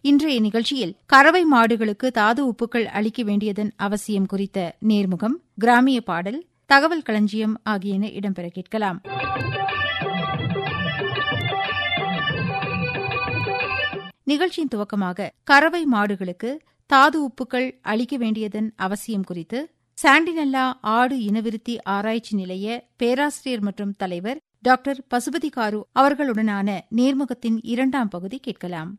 இன்றைய நிகழ்ச்சியில் கறவை மாடுகளுக்கு தாது உப்புக்கள் அளிக்க வேண்டியதன் அவசியம் குறித்த நேர்முகம் கிராமிய பாடல் தகவல் களஞ்சியம் ஆகியன இடம்பெற கேட்கலாம் நிகழ்ச்சியின் துவக்கமாக கறவை மாடுகளுக்கு தாது உப்புக்கள் அளிக்க வேண்டியதன் அவசியம் குறித்து சாண்டினல்லா ஆடு இனவிருத்தி ஆராய்ச்சி நிலைய பேராசிரியர் மற்றும் தலைவர் டாக்டர் பசுபதி காரு அவர்களுடனான நேர்முகத்தின் இரண்டாம் பகுதி கேட்கலாம்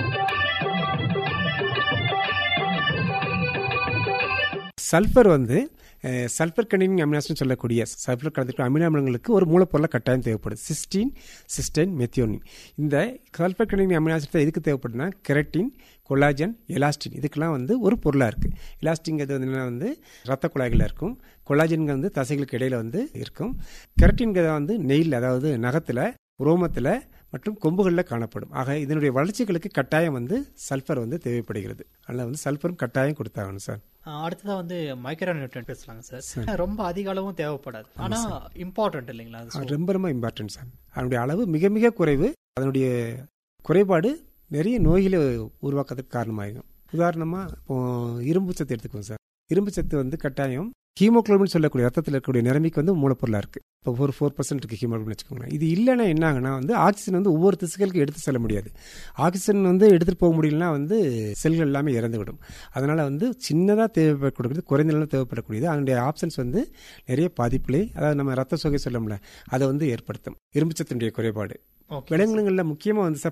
சல்ஃபர் வந்து சல்ஃபர் கண்டினிங் அமினாசின் சொல்லக்கூடிய சல்ஃபர் கலந்துக்கிற அமினோ அமிலங்களுக்கு ஒரு மூலப்பொருளாக கட்டாயம் தேவைப்படுது சிஸ்டீன் சிஸ்டைன் மெத்தியோனின் இந்த சல்ஃபர் கண்டினிங் அமினாசிட் எதுக்கு தேவைப்படுதுன்னா கெரட்டின் கொலாஜன் எலாஸ்டின் இதுக்கெல்லாம் வந்து ஒரு பொருளாக இருக்குது எலாஸ்டிங்கிறது வந்து வந்து ரத்த குழாய்களில் இருக்கும் கொலாஜன்கிறது வந்து தசைகளுக்கு இடையில வந்து இருக்கும் கெரட்டின்கிறது வந்து நெயில் அதாவது நகத்தில் ரோமத்தில் மற்றும் கொம்புகளில் காணப்படும் ஆக இதனுடைய வளர்ச்சிகளுக்கு கட்டாயம் வந்து சல்ஃபர் வந்து தேவைப்படுகிறது அதனால் வந்து சல்ஃபரும் கட்டாயம் கொடுத்தாகணும் சார் அடுத்ததா வந்து மைக்ரோ நியூட்ரன் பேசலாங்க சார் ரொம்ப அதிக அளவும் தேவைப்படாது ஆனா இம்பார்ட்டன்ட் இல்லைங்களா அது ரொம்ப ரொம்ப இம்பார்ட்டன்ட் சார் அதனுடைய அளவு மிக மிக குறைவு அதனுடைய குறைபாடு நிறைய நோய்களை உருவாக்குறதுக்கு காரணமாகும் உதாரணமா இப்போ இரும்பு சத்து எடுத்துக்குவோம் சார் இரும்பு சத்து வந்து கட்டாயம் ஹீமோக்ளோபின் சொல்லக்கூடிய ரத்தத்தில் இருக்கக்கூடிய நிலைமைக்கு வந்து மூலப்பொருளாக இருக்கு இப்போ ஒரு ஃபோர் பர்சன்ட் இருக்கு ஹீமோக்ளோபின் வச்சுக்கோங்களேன் இது இல்லைன்னா என்ன ஆகுனா வந்து ஆக்சிஜன் வந்து ஒவ்வொரு திசுகளுக்கும் எடுத்து செல்ல முடியாது ஆக்சிஜன் வந்து எடுத்துகிட்டு போக முடியலன்னா வந்து செல்கள் எல்லாமே இறந்து விடும் அதனால வந்து சின்னதாக தேவைப்படக்கூடியது குறைந்த நிலம் தேவைப்படக்கூடியது அதனுடைய ஆப்ஷன்ஸ் வந்து நிறைய பாதிப்புலே அதாவது நம்ம ரத்த சோகை சொல்லமுல அதை வந்து ஏற்படுத்தும் இரும்புச்சத்தினுடைய குறைபாடு விலங்குகளில் முக்கியமாக வந்து